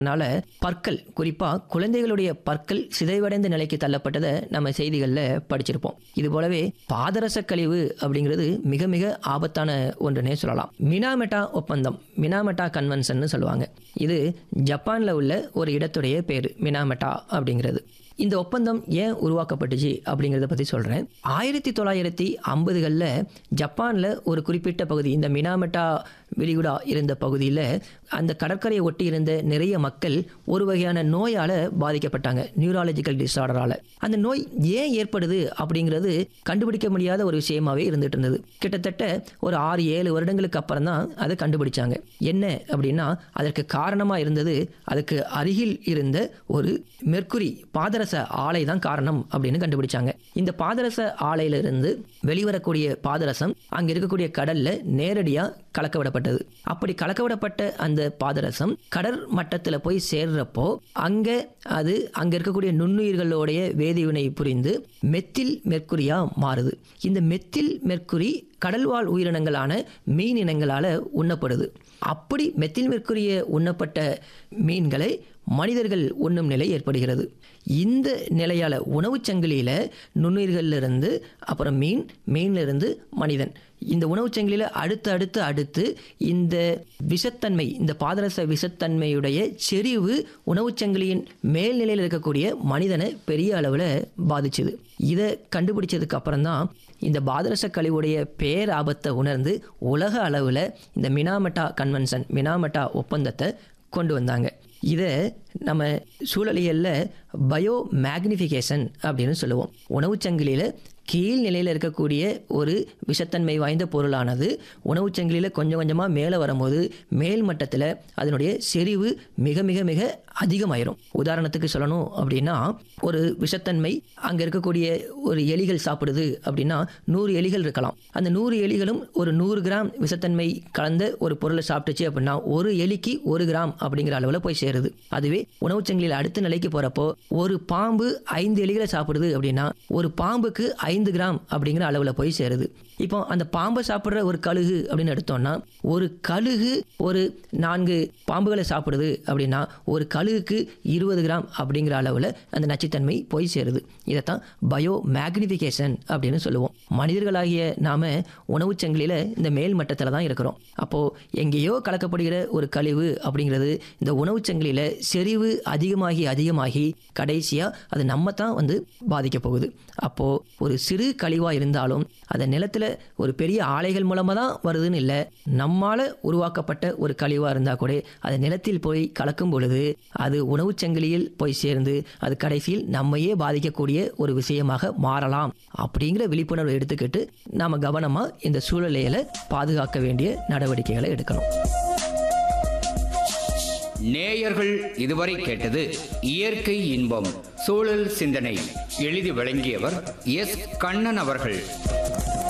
அதனால பற்கள் குறிப்பா குழந்தைகளுடைய பற்கள் சிதைவடைந்த நிலைக்கு தள்ளப்பட்டதை நம்ம செய்திகளில் படிச்சிருப்போம் இது போலவே பாதரச கழிவு அப்படிங்கிறது மிக மிக ஆபத்தான ஒன்றுனே சொல்லலாம் மினாமெட்டா ஒப்பந்தம் மினாமெட்டா கன்வென்ஷன் சொல்லுவாங்க இது ஜப்பான்ல உள்ள ஒரு இடத்துடைய பேர் மினாமெட்டா அப்படிங்கிறது இந்த ஒப்பந்தம் ஏன் உருவாக்கப்பட்டுச்சு அப்படிங்கிறத பற்றி சொல்கிறேன் ஆயிரத்தி தொள்ளாயிரத்தி ஐம்பதுகளில் ஜப்பானில் ஒரு குறிப்பிட்ட பகுதி இந்த மினாமெட்டா விரிகுடா இருந்த பகுதியில் அந்த கடற்கரையை ஒட்டி இருந்த நிறைய மக்கள் ஒரு வகையான நோயால் பாதிக்கப்பட்டாங்க நியூராலஜிக்கல் டிஸார்டரால் அந்த நோய் ஏன் ஏற்படுது அப்படிங்கிறது கண்டுபிடிக்க முடியாத ஒரு விஷயமாவே இருந்துட்டு இருந்தது கிட்டத்தட்ட ஒரு ஆறு ஏழு வருடங்களுக்கு அப்புறம் தான் அதை கண்டுபிடிச்சாங்க என்ன அப்படின்னா அதற்கு காரணமாக இருந்தது அதுக்கு அருகில் இருந்த ஒரு மெர்க்குரி பாதரச ஆலை தான் காரணம் அப்படின்னு கண்டுபிடிச்சாங்க இந்த பாதரச ஆலையிலிருந்து வெளிவரக்கூடிய பாதரசம் அங்க இருக்கக்கூடிய கடல்ல நேரடியா கலக்க விடப்பட்டது அப்படி கலக்க விடப்பட்ட அந்த பாதரசம் கடல் மட்டத்துல போய் சேர்றப்போ அங்க அது அங்க இருக்கக்கூடிய நுண்ணுயிர்களுடைய வேதிவினை புரிந்து மெத்தில் மெர்க்குரியா மாறுது இந்த மெத்தில் மெர்க்குரி கடல்வாழ் உயிரினங்களான மீன் இனங்களால உண்ணப்படுது அப்படி மெத்தில் மெர்க்குரிய உண்ணப்பட்ட மீன்களை மனிதர்கள் உண்ணும் நிலை ஏற்படுகிறது இந்த நிலையால் உணவுச் சங்கிலியில் நுண்ணுயிர்களிலிருந்து அப்புறம் மீன் மீன்லேருந்து மனிதன் இந்த உணவுச் சங்கிலியில் அடுத்து அடுத்து அடுத்து இந்த விஷத்தன்மை இந்த பாதரச விஷத்தன்மையுடைய செறிவு உணவுச் சங்கிலியின் மேல்நிலையில் இருக்கக்கூடிய மனிதனை பெரிய அளவில் பாதிச்சுது இதை கண்டுபிடிச்சதுக்கு அப்புறம் தான் இந்த பாதரச கழிவுடைய பேராபத்தை உணர்ந்து உலக அளவில் இந்த மினாமெட்டா கன்வென்ஷன் மினாமெட்டா ஒப்பந்தத்தை கொண்டு வந்தாங்க இதை நம்ம சூழலியலில் பயோ மேக்னிஃபிகேஷன் அப்படின்னு சொல்லுவோம் உணவுச் சங்கிலியில் கீழ் நிலையில் இருக்கக்கூடிய ஒரு விஷத்தன்மை வாய்ந்த பொருளானது உணவுச் சங்கிலியில் கொஞ்சம் கொஞ்சமாக மேலே வரும்போது மேல் மட்டத்தில் அதனுடைய செறிவு மிக மிக மிக அதிகமாயிரும் உதாரணத்துக்கு சொல்லணும் அப்படின்னா ஒரு விஷத்தன்மை அங்கே இருக்கக்கூடிய ஒரு எலிகள் சாப்பிடுது அப்படின்னா நூறு எலிகள் இருக்கலாம் அந்த நூறு எலிகளும் ஒரு நூறு கிராம் விஷத்தன்மை கலந்த ஒரு பொருளை சாப்பிட்டுச்சு அப்படின்னா ஒரு எலிக்கு ஒரு கிராம் அப்படிங்கிற அளவில் போய் சேருது அதுவே உணவுச் சங்கிலியில் அடுத்த நிலைக்கு போகிறப்போ ஒரு பாம்பு ஐந்து எலிகளை சாப்பிடுது அப்படின்னா ஒரு பாம்புக்கு ஐந்து கிராம் அப்படிங்கிற அளவில் போய் சேருது இப்போ அந்த பாம்பை சாப்பிட்ற ஒரு கழுகு அப்படின்னு எடுத்தோம்னா ஒரு கழுகு ஒரு நான்கு பாம்புகளை சாப்பிடுது அப்படின்னா ஒரு கழுகுக்கு இருபது கிராம் அப்படிங்கிற அளவில் அந்த நச்சுத்தன்மை போய் சேருது இதைத்தான் பயோ மேக்னிஃபிகேஷன் அப்படின்னு சொல்லுவோம் மனிதர்களாகிய நாம உணவுச் சங்கிலியில் இந்த மேல் மட்டத்தில் தான் இருக்கிறோம் அப்போது எங்கேயோ கலக்கப்படுகிற ஒரு கழிவு அப்படிங்கிறது இந்த உணவுச் சங்கிலியில் செறிவு அதிகமாகி அதிகமாகி கடைசியாக அது நம்ம தான் வந்து பாதிக்க போகுது அப்போது ஒரு சிறு கழிவாக இருந்தாலும் அதை நிலத்தில் ஒரு பெரிய ஆலைகள் மூலமாக தான் வருதுன்னு இல்லை நம்மால் உருவாக்கப்பட்ட ஒரு கழிவாக இருந்தால் கூட அது நிலத்தில் போய் கலக்கும் பொழுது அது உணவுச் சங்கிலியில் போய் சேர்ந்து அது கடைசியில் நம்மையே பாதிக்கக்கூடிய ஒரு விஷயமாக மாறலாம் அப்படிங்கிற விழிப்புணர்வை எடுத்துக்கிட்டு நாம் கவனமாக இந்த சூழ்நிலையில பாதுகாக்க வேண்டிய நடவடிக்கைகளை எடுக்கணும் நேயர்கள் இதுவரை கேட்டது இயற்கை இன்பம் சூழல் சிந்தனை எழுதி வழங்கியவர் எஸ் கண்ணன் அவர்கள்